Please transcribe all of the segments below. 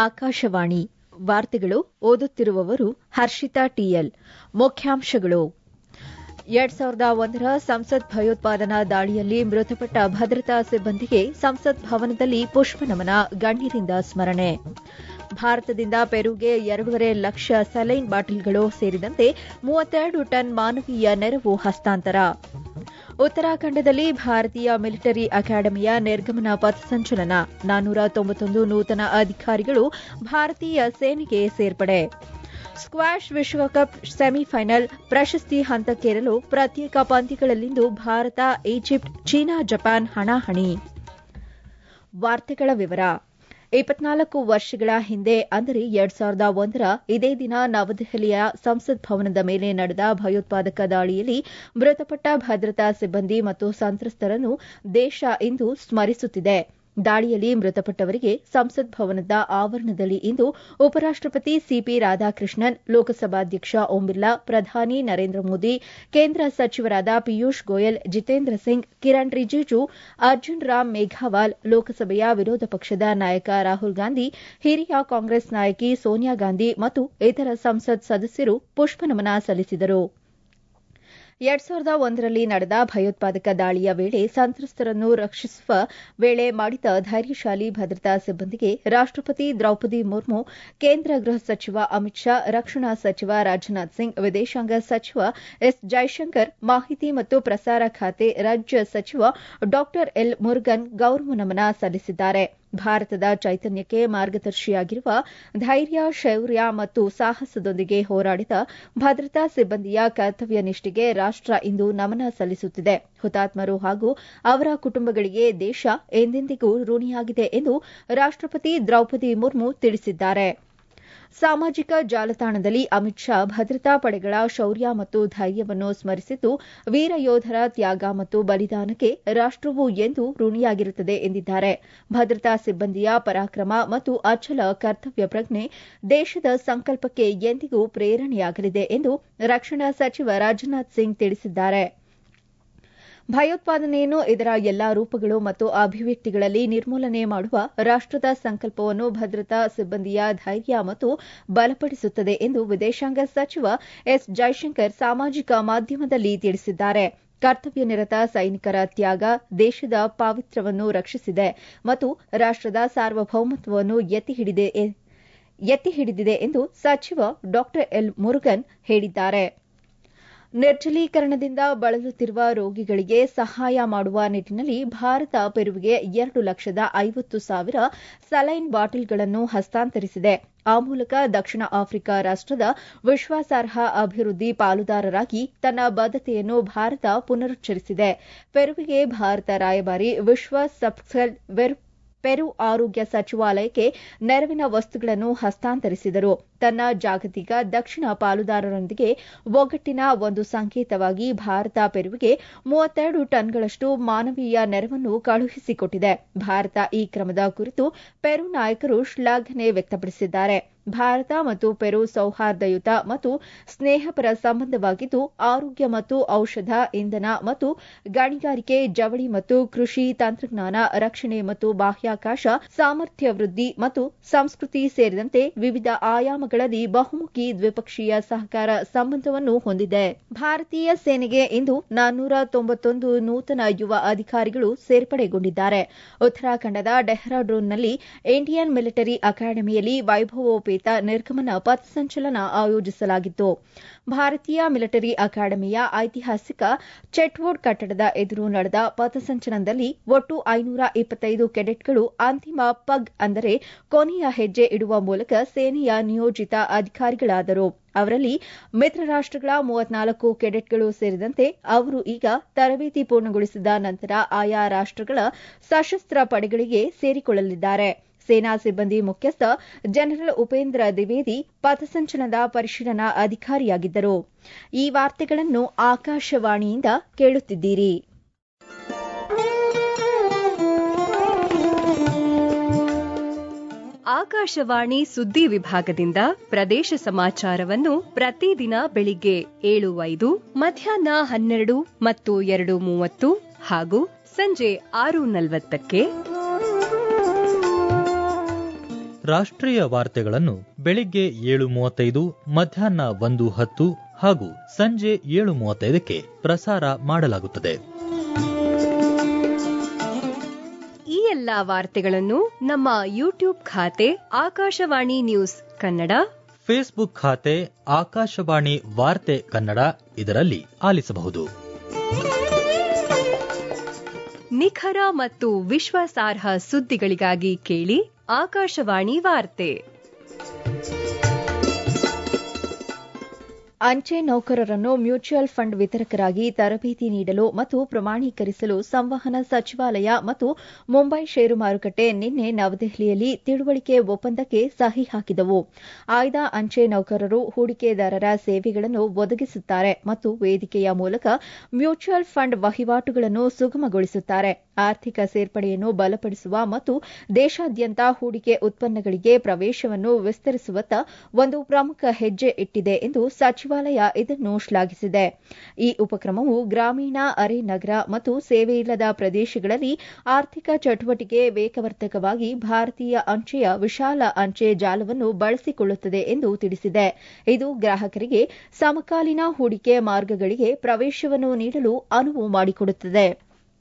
ಆಕಾಶವಾಣಿ ವಾರ್ತೆಗಳು ಓದುತ್ತಿರುವವರು ಹರ್ಷಿತಾ ಟಿಎಲ್ ಮುಖ್ಯಾಂಶಗಳು ಎರಡ್ ಸಾವಿರದ ಒಂದರ ಸಂಸತ್ ಭಯೋತ್ಪಾದನಾ ದಾಳಿಯಲ್ಲಿ ಮೃತಪಟ್ಟ ಭದ್ರತಾ ಸಿಬ್ಬಂದಿಗೆ ಸಂಸತ್ ಭವನದಲ್ಲಿ ಪುಷ್ಪನಮನ ಗಣ್ಯರಿಂದ ಸ್ಮರಣೆ ಭಾರತದಿಂದ ಪೆರುಗೆ ಎರಡೂವರೆ ಲಕ್ಷ ಸಲೈನ್ ಬಾಟಲ್ಗಳು ಸೇರಿದಂತೆ ಮೂವತ್ತೆರಡು ಟನ್ ಮಾನವೀಯ ನೆರವು ಹಸ್ತಾಂತರ ಉತ್ತರಾಖಂಡದಲ್ಲಿ ಭಾರತೀಯ ಮಿಲಿಟರಿ ಅಕಾಡೆಮಿಯ ನಿರ್ಗಮನ ಪಥಸಂಚಲನ ನಾನ್ನೂರ ತೊಂಬತ್ತೊಂದು ನೂತನ ಅಧಿಕಾರಿಗಳು ಭಾರತೀಯ ಸೇನೆಗೆ ಸೇರ್ಪಡೆ ಸ್ಕ್ವಾಷ್ ವಿಶ್ವಕಪ್ ಸೆಮಿಫೈನಲ್ ಪ್ರಶಸ್ತಿ ಹಂತಕ್ಕೇರಲು ಪ್ರತ್ಯೇಕ ಪಂದ್ಯಗಳಲ್ಲಿಂದು ಭಾರತ ಈಜಿಪ್ಟ್ ಚೀನಾ ಜಪಾನ್ ಹಣಾಹಣಿ ವಾರ್ತೆಗಳ ವಿವರ ಇಪ್ಪತ್ನಾಲ್ಕು ವರ್ಷಗಳ ಹಿಂದೆ ಅಂದರೆ ಎರಡ್ ಸಾವಿರದ ಒಂದರ ಇದೇ ದಿನ ನವದೆಹಲಿಯ ಸಂಸತ್ ಭವನದ ಮೇಲೆ ನಡೆದ ಭಯೋತ್ಪಾದಕ ದಾಳಿಯಲ್ಲಿ ಮೃತಪಟ್ಟ ಭದ್ರತಾ ಸಿಬ್ಬಂದಿ ಮತ್ತು ಸಂತ್ರಸ್ತರನ್ನು ದೇಶ ಇಂದು ಸ್ಮರಿಸುತ್ತಿದೆ ದಾಳಿಯಲ್ಲಿ ಮೃತಪಟ್ಟವರಿಗೆ ಸಂಸತ್ ಭವನದ ಆವರಣದಲ್ಲಿ ಇಂದು ಉಪರಾಷ್ಟಪತಿ ಸಿಪಿ ರಾಧಾಕೃಷ್ಣನ್ ಲೋಕಸಭಾಧ್ಯಕ್ಷ ಓಂ ಬಿರ್ಲಾ ಪ್ರಧಾನಿ ನರೇಂದ್ರ ಮೋದಿ ಕೇಂದ್ರ ಸಚಿವರಾದ ಪಿಯೂಷ್ ಗೋಯಲ್ ಜಿತೇಂದ್ರ ಸಿಂಗ್ ಕಿರಣ್ ರಿಜಿಜು ಅರ್ಜುನ್ ರಾಮ್ ಮೇಘವಾಲ್ ಲೋಕಸಭೆಯ ವಿರೋಧ ಪಕ್ಷದ ನಾಯಕ ರಾಹುಲ್ ಗಾಂಧಿ ಹಿರಿಯ ಕಾಂಗ್ರೆಸ್ ನಾಯಕಿ ಸೋನಿಯಾ ಗಾಂಧಿ ಮತ್ತು ಇತರ ಸಂಸತ್ ಸದಸ್ಯರು ಪುಷ್ಪನಮನ ಸಲ್ಲಿಸಿದರು ಎರಡ್ ಸಾವಿರದ ಒಂದರಲ್ಲಿ ನಡೆದ ಭಯೋತ್ಪಾದಕ ದಾಳಿಯ ವೇಳೆ ಸಂತ್ರಸ್ತರನ್ನು ರಕ್ಷಿಸುವ ವೇಳೆ ಮಾಡಿದ ಧೈರ್ಯಶಾಲಿ ಭದ್ರತಾ ಸಿಬ್ಬಂದಿಗೆ ರಾಷ್ಟಪತಿ ದ್ರೌಪದಿ ಮುರ್ಮು ಕೇಂದ್ರ ಗೃಹ ಸಚಿವ ಅಮಿತ್ ಶಾ ರಕ್ಷಣಾ ಸಚಿವ ರಾಜನಾಥ್ ಸಿಂಗ್ ವಿದೇಶಾಂಗ ಸಚಿವ ಎಸ್ ಜೈಶಂಕರ್ ಮಾಹಿತಿ ಮತ್ತು ಪ್ರಸಾರ ಖಾತೆ ರಾಜ್ಯ ಸಚಿವ ಡಾ ಎಲ್ ಮುರುಗನ್ ಗೌರವ ನಮನ ಸಲ್ಲಿಸಿದ್ದಾರೆ ಭಾರತದ ಚೈತನ್ಯಕ್ಕೆ ಮಾರ್ಗದರ್ಶಿಯಾಗಿರುವ ಧೈರ್ಯ ಶೌರ್ಯ ಮತ್ತು ಸಾಹಸದೊಂದಿಗೆ ಹೋರಾಡಿದ ಭದ್ರತಾ ಸಿಬ್ಬಂದಿಯ ಕರ್ತವ್ಯ ನಿಷ್ಠೆಗೆ ರಾಷ್ಟ ಇಂದು ನಮನ ಸಲ್ಲಿಸುತ್ತಿದೆ ಹುತಾತ್ಮರು ಹಾಗೂ ಅವರ ಕುಟುಂಬಗಳಿಗೆ ದೇಶ ಎಂದೆಂದಿಗೂ ಋಣಿಯಾಗಿದೆ ಎಂದು ರಾಷ್ಟಪತಿ ದ್ರೌಪದಿ ಮುರ್ಮು ತಿಳಿಸಿದ್ದಾರೆ ಸಾಮಾಜಿಕ ಜಾಲತಾಣದಲ್ಲಿ ಅಮಿತ್ ಶಾ ಭದ್ರತಾ ಪಡೆಗಳ ಶೌರ್ಯ ಮತ್ತು ಧೈರ್ಯವನ್ನು ಸ್ಮರಿಸಿದ್ದು ವೀರ ಯೋಧರ ತ್ಯಾಗ ಮತ್ತು ಬಲಿದಾನಕ್ಕೆ ರಾಷ್ಟವು ಎಂದು ಋಣಿಯಾಗಿರುತ್ತದೆ ಎಂದಿದ್ದಾರೆ ಭದ್ರತಾ ಸಿಬ್ಬಂದಿಯ ಪರಾಕ್ರಮ ಮತ್ತು ಅಚಲ ಕರ್ತವ್ಯ ಪ್ರಜ್ಞೆ ದೇಶದ ಸಂಕಲ್ಪಕ್ಕೆ ಎಂದಿಗೂ ಪ್ರೇರಣೆಯಾಗಲಿದೆ ಎಂದು ರಕ್ಷಣಾ ಸಚಿವ ರಾಜನಾಥ್ ಸಿಂಗ್ ತಿಳಿಸಿದ್ದಾರೆ ಭಯೋತ್ಪಾದನೆಯನ್ನು ಇದರ ಎಲ್ಲಾ ರೂಪಗಳು ಮತ್ತು ಅಭಿವ್ಯಕ್ತಿಗಳಲ್ಲಿ ನಿರ್ಮೂಲನೆ ಮಾಡುವ ರಾಷ್ಟದ ಸಂಕಲ್ಪವನ್ನು ಭದ್ರತಾ ಸಿಬ್ಬಂದಿಯ ಧೈರ್ಯ ಮತ್ತು ಬಲಪಡಿಸುತ್ತದೆ ಎಂದು ವಿದೇಶಾಂಗ ಸಚಿವ ಎಸ್ ಜೈಶಂಕರ್ ಸಾಮಾಜಿಕ ಮಾಧ್ಯಮದಲ್ಲಿ ತಿಳಿಸಿದ್ದಾರೆ ಕರ್ತವ್ಯ ನಿರತ ಸೈನಿಕರ ತ್ಯಾಗ ದೇಶದ ಪಾವಿತ್ರ್ಯವನ್ನು ರಕ್ಷಿಸಿದೆ ಮತ್ತು ರಾಷ್ಟದ ಸಾರ್ವಭೌಮತ್ವವನ್ನು ಎತ್ತಿ ಹಿಡಿದಿದೆ ಎಂದು ಸಚಿವ ಡಾ ಎಲ್ ಮುರುಗನ್ ಹೇಳಿದ್ದಾರೆ ನಿರ್ಜಲೀಕರಣದಿಂದ ಬಳಲುತ್ತಿರುವ ರೋಗಿಗಳಿಗೆ ಸಹಾಯ ಮಾಡುವ ನಿಟ್ಟಿನಲ್ಲಿ ಭಾರತ ಪೆರುವಿಗೆ ಎರಡು ಲಕ್ಷದ ಐವತ್ತು ಸಾವಿರ ಸಲೈನ್ ಬಾಟಲ್ಗಳನ್ನು ಹಸ್ತಾಂತರಿಸಿದೆ ಆ ಮೂಲಕ ದಕ್ಷಿಣ ಆಫ್ರಿಕಾ ರಾಷ್ಟದ ವಿಶ್ವಾಸಾರ್ಹ ಅಭಿವೃದ್ಧಿ ಪಾಲುದಾರರಾಗಿ ತನ್ನ ಬದ್ಧತೆಯನ್ನು ಭಾರತ ಪುನರುಚ್ಚರಿಸಿದೆ ಪೆರುವಿಗೆ ಭಾರತ ರಾಯಭಾರಿ ವಿಶ್ವ ಸಬ್ಸೆಲ್ ಪೆರು ಆರೋಗ್ಯ ಸಚಿವಾಲಯಕ್ಕೆ ನೆರವಿನ ವಸ್ತುಗಳನ್ನು ಹಸ್ತಾಂತರಿಸಿದರು ತನ್ನ ಜಾಗತಿಕ ದಕ್ಷಿಣ ಪಾಲುದಾರರೊಂದಿಗೆ ಒಗ್ಗಟ್ಟಿನ ಒಂದು ಸಂಕೇತವಾಗಿ ಭಾರತ ಪೆರುವಿಗೆ ಮೂವತ್ತೆರಡು ಟನ್ಗಳಷ್ಟು ಮಾನವೀಯ ನೆರವನ್ನು ಕಳುಹಿಸಿಕೊಟ್ಟಿದೆ ಭಾರತ ಈ ಕ್ರಮದ ಕುರಿತು ಪೆರು ನಾಯಕರು ಶ್ಲಾಘನೆ ವ್ಯಕ್ತಪಡಿಸಿದ್ದಾರೆ ಭಾರತ ಮತ್ತು ಪೆರು ಸೌಹಾರ್ದಯುತ ಮತ್ತು ಸ್ನೇಹಪರ ಸಂಬಂಧವಾಗಿದ್ದು ಆರೋಗ್ಯ ಮತ್ತು ಔಷಧ ಇಂಧನ ಮತ್ತು ಗಣಿಗಾರಿಕೆ ಜವಳಿ ಮತ್ತು ಕೃಷಿ ತಂತ್ರಜ್ಞಾನ ರಕ್ಷಣೆ ಮತ್ತು ಬಾಹ್ಯಾಕಾಶ ಸಾಮರ್ಥ್ಯ ವೃದ್ಧಿ ಮತ್ತು ಸಂಸ್ಕೃತಿ ಸೇರಿದಂತೆ ವಿವಿಧ ಆಯಾಮಗಳಲ್ಲಿ ಬಹುಮುಖಿ ದ್ವಿಪಕ್ಷೀಯ ಸಹಕಾರ ಸಂಬಂಧವನ್ನು ಹೊಂದಿದೆ ಭಾರತೀಯ ಸೇನೆಗೆ ಇಂದು ನಾನ್ನೂರ ತೊಂಬತ್ತೊಂದು ನೂತನ ಯುವ ಅಧಿಕಾರಿಗಳು ಸೇರ್ಪಡೆಗೊಂಡಿದ್ದಾರೆ ಉತ್ತರಾಖಂಡದ ಡೆಹ್ರಾಡೂನ್ನಲ್ಲಿ ಇಂಡಿಯನ್ ಮಿಲಿಟರಿ ಅಕಾಡೆಮಿಯಲ್ಲಿ ವೈಭವೋಪೇತ ನಿರ್ಗಮನ ಪಥಸಂಚಲನ ಆಯೋಜಿಸಲಾಗಿತ್ತು ಭಾರತೀಯ ಮಿಲಿಟರಿ ಅಕಾಡೆಮಿಯ ಐತಿಹಾಸಿಕ ಚೆಟ್ವುಡ್ ಕಟ್ಟಡದ ಎದುರು ನಡೆದ ಪಥಸಂಚಲನದಲ್ಲಿ ಒಟ್ಟು ಐನೂರ ಇಪ್ಪತ್ತೈದು ಕೆಡೆಟ್ಗಳು ಅಂತಿಮ ಪಗ್ ಅಂದರೆ ಕೊನೆಯ ಹೆಜ್ಜೆ ಇಡುವ ಮೂಲಕ ಸೇನೆಯ ನಿಯೋಜಿತ ಅಧಿಕಾರಿಗಳಾದರು ಅವರಲ್ಲಿ ಮಿತ್ರ ರಾಷ್ಟಗಳ ಮೂವತ್ನಾಲ್ಕು ಕೆಡೆಟ್ಗಳು ಸೇರಿದಂತೆ ಅವರು ಈಗ ತರಬೇತಿ ಪೂರ್ಣಗೊಳಿಸಿದ ನಂತರ ಆಯಾ ರಾಷ್ಟಗಳ ಸಶಸ್ತ್ರ ಪಡೆಗಳಿಗೆ ಸೇರಿಕೊಳ್ಳಲಿದ್ದಾರೆ ಸೇನಾ ಸಿಬ್ಬಂದಿ ಮುಖ್ಯಸ್ಥ ಜನರಲ್ ಉಪೇಂದ್ರ ದ್ವಿವೇದಿ ಪಥಸಂಚಲನದ ಪರಿಶೀಲನಾ ಅಧಿಕಾರಿಯಾಗಿದ್ದರು ಈ ವಾರ್ತೆಗಳನ್ನು ಆಕಾಶವಾಣಿಯಿಂದ ಕೇಳುತ್ತಿದ್ದೀರಿ ಆಕಾಶವಾಣಿ ಸುದ್ದಿ ವಿಭಾಗದಿಂದ ಪ್ರದೇಶ ಸಮಾಚಾರವನ್ನು ಪ್ರತಿದಿನ ಬೆಳಿಗ್ಗೆ ಏಳು ಐದು ಮಧ್ಯಾಹ್ನ ಹನ್ನೆರಡು ಮತ್ತು ಎರಡು ಮೂವತ್ತು ಹಾಗೂ ಸಂಜೆ ಆರು ನಲವತ್ತಕ್ಕೆ ರಾಷ್ಟ್ರೀಯ ವಾರ್ತೆಗಳನ್ನು ಬೆಳಿಗ್ಗೆ ಏಳು ಮೂವತ್ತೈದು ಮಧ್ಯಾಹ್ನ ಒಂದು ಹತ್ತು ಹಾಗೂ ಸಂಜೆ ಏಳು ಮೂವತ್ತೈದಕ್ಕೆ ಪ್ರಸಾರ ಮಾಡಲಾಗುತ್ತದೆ ಈ ಎಲ್ಲಾ ವಾರ್ತೆಗಳನ್ನು ನಮ್ಮ ಯೂಟ್ಯೂಬ್ ಖಾತೆ ಆಕಾಶವಾಣಿ ನ್ಯೂಸ್ ಕನ್ನಡ ಫೇಸ್ಬುಕ್ ಖಾತೆ ಆಕಾಶವಾಣಿ ವಾರ್ತೆ ಕನ್ನಡ ಇದರಲ್ಲಿ ಆಲಿಸಬಹುದು ನಿಖರ ಮತ್ತು ವಿಶ್ವಾಸಾರ್ಹ ಸುದ್ದಿಗಳಿಗಾಗಿ ಕೇಳಿ ಆಕಾಶವಾಣಿ ವಾರ್ತೆ ಅಂಚೆ ನೌಕರರನ್ನು ಮ್ಯೂಚುವಲ್ ಫಂಡ್ ವಿತರಕರಾಗಿ ತರಬೇತಿ ನೀಡಲು ಮತ್ತು ಪ್ರಮಾಣೀಕರಿಸಲು ಸಂವಹನ ಸಚಿವಾಲಯ ಮತ್ತು ಮುಂಬೈ ಷೇರು ಮಾರುಕಟ್ಟೆ ನಿನ್ನೆ ನವದೆಹಲಿಯಲ್ಲಿ ತಿಳುವಳಿಕೆ ಒಪ್ಪಂದಕ್ಕೆ ಸಹಿ ಹಾಕಿದವು ಆಯ್ದ ಅಂಚೆ ನೌಕರರು ಹೂಡಿಕೆದಾರರ ಸೇವೆಗಳನ್ನು ಒದಗಿಸುತ್ತಾರೆ ಮತ್ತು ವೇದಿಕೆಯ ಮೂಲಕ ಮ್ಯೂಚುವಲ್ ಫಂಡ್ ವಹಿವಾಟುಗಳನ್ನು ಸುಗಮಗೊಳಿಸುತ್ತಾರೆ ಆರ್ಥಿಕ ಸೇರ್ಪಡೆಯನ್ನು ಬಲಪಡಿಸುವ ಮತ್ತು ದೇಶಾದ್ಯಂತ ಹೂಡಿಕೆ ಉತ್ಪನ್ನಗಳಿಗೆ ಪ್ರವೇಶವನ್ನು ವಿಸ್ತರಿಸುವತ್ತ ಒಂದು ಪ್ರಮುಖ ಹೆಜ್ಜೆ ಇಟ್ಟಿದೆ ಎಂದು ಸಚಿವಾಲಯ ಇದನ್ನು ಶ್ಲಾಘಿಸಿದೆ ಈ ಉಪಕ್ರಮವು ಗ್ರಾಮೀಣ ಅರೆ ನಗರ ಮತ್ತು ಸೇವೆಯಿಲ್ಲದ ಪ್ರದೇಶಗಳಲ್ಲಿ ಆರ್ಥಿಕ ಚಟುವಟಿಕೆ ವೇಗವರ್ಧಕವಾಗಿ ಭಾರತೀಯ ಅಂಚೆಯ ವಿಶಾಲ ಅಂಚೆ ಜಾಲವನ್ನು ಬಳಸಿಕೊಳ್ಳುತ್ತದೆ ಎಂದು ತಿಳಿಸಿದೆ ಇದು ಗ್ರಾಹಕರಿಗೆ ಸಮಕಾಲೀನ ಹೂಡಿಕೆ ಮಾರ್ಗಗಳಿಗೆ ಪ್ರವೇಶವನ್ನು ನೀಡಲು ಅನುವು ಮಾಡಿಕೊಡುತ್ತದೆ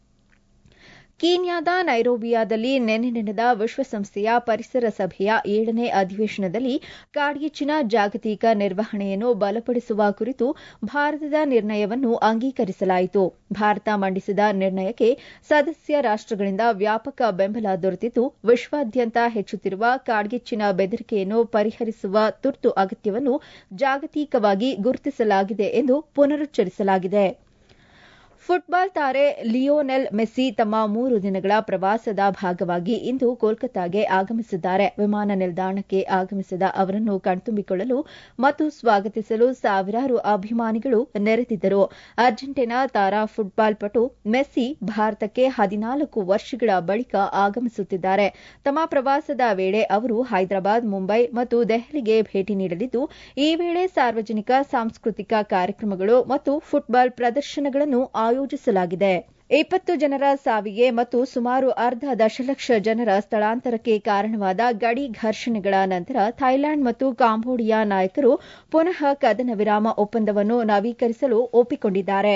ಕೀನ್ಯಾದ ನೈರೋಬಿಯಾದಲ್ಲಿ ನಿನ್ನೆ ನಡೆದ ವಿಶ್ವಸಂಸ್ಥೆಯ ಪರಿಸರ ಸಭೆಯ ಏಳನೇ ಅಧಿವೇಶನದಲ್ಲಿ ಕಾಡ್ಗಿಚ್ಚಿನ ಜಾಗತಿಕ ನಿರ್ವಹಣೆಯನ್ನು ಬಲಪಡಿಸುವ ಕುರಿತು ಭಾರತದ ನಿರ್ಣಯವನ್ನು ಅಂಗೀಕರಿಸಲಾಯಿತು ಭಾರತ ಮಂಡಿಸಿದ ನಿರ್ಣಯಕ್ಕೆ ಸದಸ್ಯ ರಾಷ್ಟಗಳಿಂದ ವ್ಯಾಪಕ ಬೆಂಬಲ ದೊರೆತಿದ್ದು ವಿಶ್ವಾದ್ಯಂತ ಹೆಚ್ಚುತ್ತಿರುವ ಕಾಡ್ಗಿಚ್ಚಿನ ಬೆದರಿಕೆಯನ್ನು ಪರಿಹರಿಸುವ ತುರ್ತು ಅಗತ್ಯವನ್ನು ಜಾಗತಿಕವಾಗಿ ಗುರುತಿಸಲಾಗಿದೆ ಎಂದು ಪುನರುಚ್ಚರಿಸಲಾಗಿದೆ ಫುಟ್ಬಾಲ್ ತಾರೆ ಲಿಯೋನೆಲ್ ಮೆಸ್ಸಿ ತಮ್ಮ ಮೂರು ದಿನಗಳ ಪ್ರವಾಸದ ಭಾಗವಾಗಿ ಇಂದು ಕೋಲ್ಕತಾಗೆ ಆಗಮಿಸಿದ್ದಾರೆ ವಿಮಾನ ನಿಲ್ದಾಣಕ್ಕೆ ಆಗಮಿಸಿದ ಅವರನ್ನು ಕಣ್ತುಂಬಿಕೊಳ್ಳಲು ಮತ್ತು ಸ್ವಾಗತಿಸಲು ಸಾವಿರಾರು ಅಭಿಮಾನಿಗಳು ನೆರೆದಿದ್ದರು ಅರ್ಜೆಂಟೀನಾ ತಾರಾ ಫುಟ್ಬಾಲ್ ಪಟು ಮೆಸ್ಸಿ ಭಾರತಕ್ಕೆ ಹದಿನಾಲ್ಕು ವರ್ಷಗಳ ಬಳಿಕ ಆಗಮಿಸುತ್ತಿದ್ದಾರೆ ತಮ್ಮ ಪ್ರವಾಸದ ವೇಳೆ ಅವರು ಹೈದರಾಬಾದ್ ಮುಂಬೈ ಮತ್ತು ದೆಹಲಿಗೆ ಭೇಟಿ ನೀಡಲಿದ್ದು ಈ ವೇಳೆ ಸಾರ್ವಜನಿಕ ಸಾಂಸ್ಕೃತಿಕ ಕಾರ್ಯಕ್ರಮಗಳು ಮತ್ತು ಫುಟ್ಬಾಲ್ ಪ್ರದರ್ಶನಗಳನ್ನು ಆಯೋಜಿಸಲಾಗಿದೆ ಇಪ್ಪತ್ತು ಜನರ ಸಾವಿಗೆ ಮತ್ತು ಸುಮಾರು ಅರ್ಧ ದಶಲಕ್ಷ ಜನರ ಸ್ಥಳಾಂತರಕ್ಕೆ ಕಾರಣವಾದ ಗಡಿ ಘರ್ಷಣೆಗಳ ನಂತರ ಥೈಲ್ಯಾಂಡ್ ಮತ್ತು ಕಾಂಬೋಡಿಯಾ ನಾಯಕರು ಪುನಃ ಕದನ ವಿರಾಮ ಒಪ್ಪಂದವನ್ನು ನವೀಕರಿಸಲು ಒಪ್ಪಿಕೊಂಡಿದ್ದಾರೆ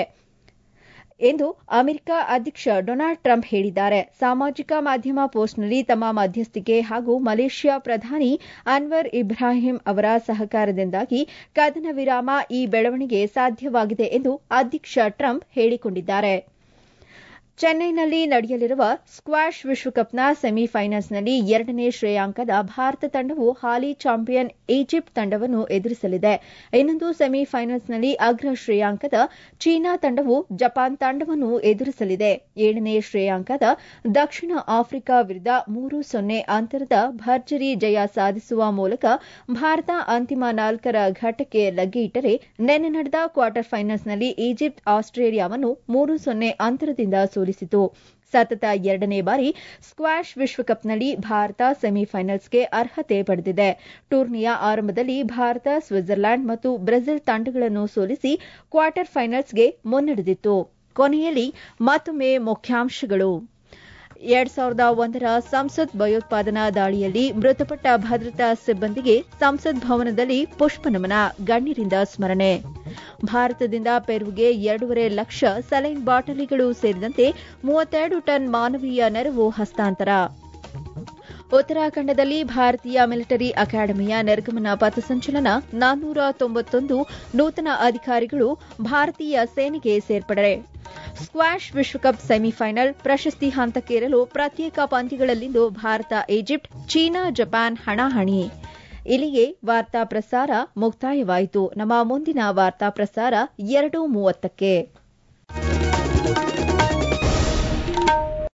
ಎಂದು ಅಮೆರಿಕ ಅಧ್ಯಕ್ಷ ಡೊನಾಲ್ಡ್ ಟ್ರಂಪ್ ಹೇಳಿದ್ದಾರೆ ಸಾಮಾಜಿಕ ಮಾಧ್ಯಮ ಪೋಸ್ಟ್ನಲ್ಲಿ ತಮ್ಮ ಮಧ್ಯಸ್ಥಿಕೆ ಹಾಗೂ ಮಲೇಷ್ಯಾ ಪ್ರಧಾನಿ ಅನ್ವರ್ ಇಬ್ರಾಹಿಂ ಅವರ ಸಹಕಾರದಿಂದಾಗಿ ಕದನ ವಿರಾಮ ಈ ಬೆಳವಣಿಗೆ ಸಾಧ್ಯವಾಗಿದೆ ಎಂದು ಅಧ್ಯಕ್ಷ ಟ್ರಂಪ್ ಹೇಳಿಕೊಂಡಿದ್ದಾರೆ ಚೆನ್ನೈನಲ್ಲಿ ನಡೆಯಲಿರುವ ಸ್ಕ್ವಾಷ್ ವಿಶ್ವಕಪ್ನ ಸೆಮಿಫೈನಲ್ಸ್ನಲ್ಲಿ ಎರಡನೇ ಶ್ರೇಯಾಂಕದ ಭಾರತ ತಂಡವು ಹಾಲಿ ಚಾಂಪಿಯನ್ ಈಜಿಪ್ಟ್ ತಂಡವನ್ನು ಎದುರಿಸಲಿದೆ ಇನ್ನೊಂದು ಸೆಮಿಫೈನಲ್ಸ್ನಲ್ಲಿ ಅಗ್ರ ಶ್ರೇಯಾಂಕದ ಚೀನಾ ತಂಡವು ಜಪಾನ್ ತಂಡವನ್ನು ಎದುರಿಸಲಿದೆ ಏಳನೇ ಶ್ರೇಯಾಂಕದ ದಕ್ಷಿಣ ಆಫ್ರಿಕಾ ವಿರುದ್ಧ ಮೂರು ಸೊನ್ನೆ ಅಂತರದ ಭರ್ಜರಿ ಜಯ ಸಾಧಿಸುವ ಮೂಲಕ ಭಾರತ ಅಂತಿಮ ನಾಲ್ಕರ ಘಟ್ಟಕ್ಕೆ ಲಗ್ಗೆಯಿಟ್ಟರೆ ನಿನ್ನೆ ನಡೆದ ಕ್ವಾರ್ಟರ್ ಫೈನಲ್ಸ್ನಲ್ಲಿ ಈಜಿಪ್ಟ್ ಆಸ್ಟ್ರೇಲಿಯಾವನ್ನು ಮೂರು ಸೊನ್ನೆ ಅಂತರದಿಂದ ಸೋಲಿಸಿತು ಸತತ ಎರಡನೇ ಬಾರಿ ಸ್ಕ್ವಾಷ್ ವಿಶ್ವಕಪ್ನಲ್ಲಿ ಭಾರತ ಸೆಮಿಫೈನಲ್ಸ್ಗೆ ಅರ್ಹತೆ ಪಡೆದಿದೆ ಟೂರ್ನಿಯ ಆರಂಭದಲ್ಲಿ ಭಾರತ ಸ್ವಿಟ್ಜರ್ಲ್ಯಾಂಡ್ ಮತ್ತು ಬ್ರೆಜಿಲ್ ತಂಡಗಳನ್ನು ಸೋಲಿಸಿ ಕ್ವಾರ್ಟರ್ ಫೈನಲ್ಸ್ಗೆ ಮುನ್ನಡೆದಿತ್ತು ಕೊನೆಯಲ್ಲಿ ಮತ್ತೊಮ್ಮೆ ಮುಖ್ಯಾಂಶಗಳು ಎರಡ್ ಸಾವಿರದ ಒಂದರ ಸಂಸತ್ ಭಯೋತ್ಪಾದನಾ ದಾಳಿಯಲ್ಲಿ ಮೃತಪಟ್ಟ ಭದ್ರತಾ ಸಿಬ್ಬಂದಿಗೆ ಸಂಸತ್ ಭವನದಲ್ಲಿ ಪುಷ್ಪನಮನ ಗಣ್ಯರಿಂದ ಸ್ಮರಣೆ ಭಾರತದಿಂದ ಪೆರುಗೆ ಎರಡೂವರೆ ಲಕ್ಷ ಸಲೈನ್ ಬಾಟಲಿಗಳು ಸೇರಿದಂತೆ ಮೂವತ್ತೆರಡು ಟನ್ ಮಾನವೀಯ ನೆರವು ಹಸ್ತಾಂತರ ಉತ್ತರಾಖಂಡದಲ್ಲಿ ಭಾರತೀಯ ಮಿಲಿಟರಿ ಅಕಾಡೆಮಿಯ ನಿರ್ಗಮನ ಪಥಸಂಚಲನ ನಾನ್ನೂರ ತೊಂಬತ್ತೊಂದು ನೂತನ ಅಧಿಕಾರಿಗಳು ಭಾರತೀಯ ಸೇನೆಗೆ ಸೇರ್ಪಡೆ ಸ್ಕ್ವಾಷ್ ವಿಶ್ವಕಪ್ ಸೆಮಿಫೈನಲ್ ಪ್ರಶಸ್ತಿ ಹಂತಕ್ಕೇರಲು ಪ್ರತ್ಯೇಕ ಪಂದ್ಯಗಳಲ್ಲಿಂದು ಭಾರತ ಈಜಿಪ್ಟ್ ಚೀನಾ ಜಪಾನ್ ಹಣಾಹಣಿ ಇಲ್ಲಿಗೆ ವಾರ್ತಾ ಪ್ರಸಾರ ಮುಕ್ತಾಯವಾಯಿತು ನಮ್ಮ ಮುಂದಿನ ವಾರ್ತಾ ಪ್ರಸಾರ ಎರಡು ಮೂವತ್ತಕ್ಕೆ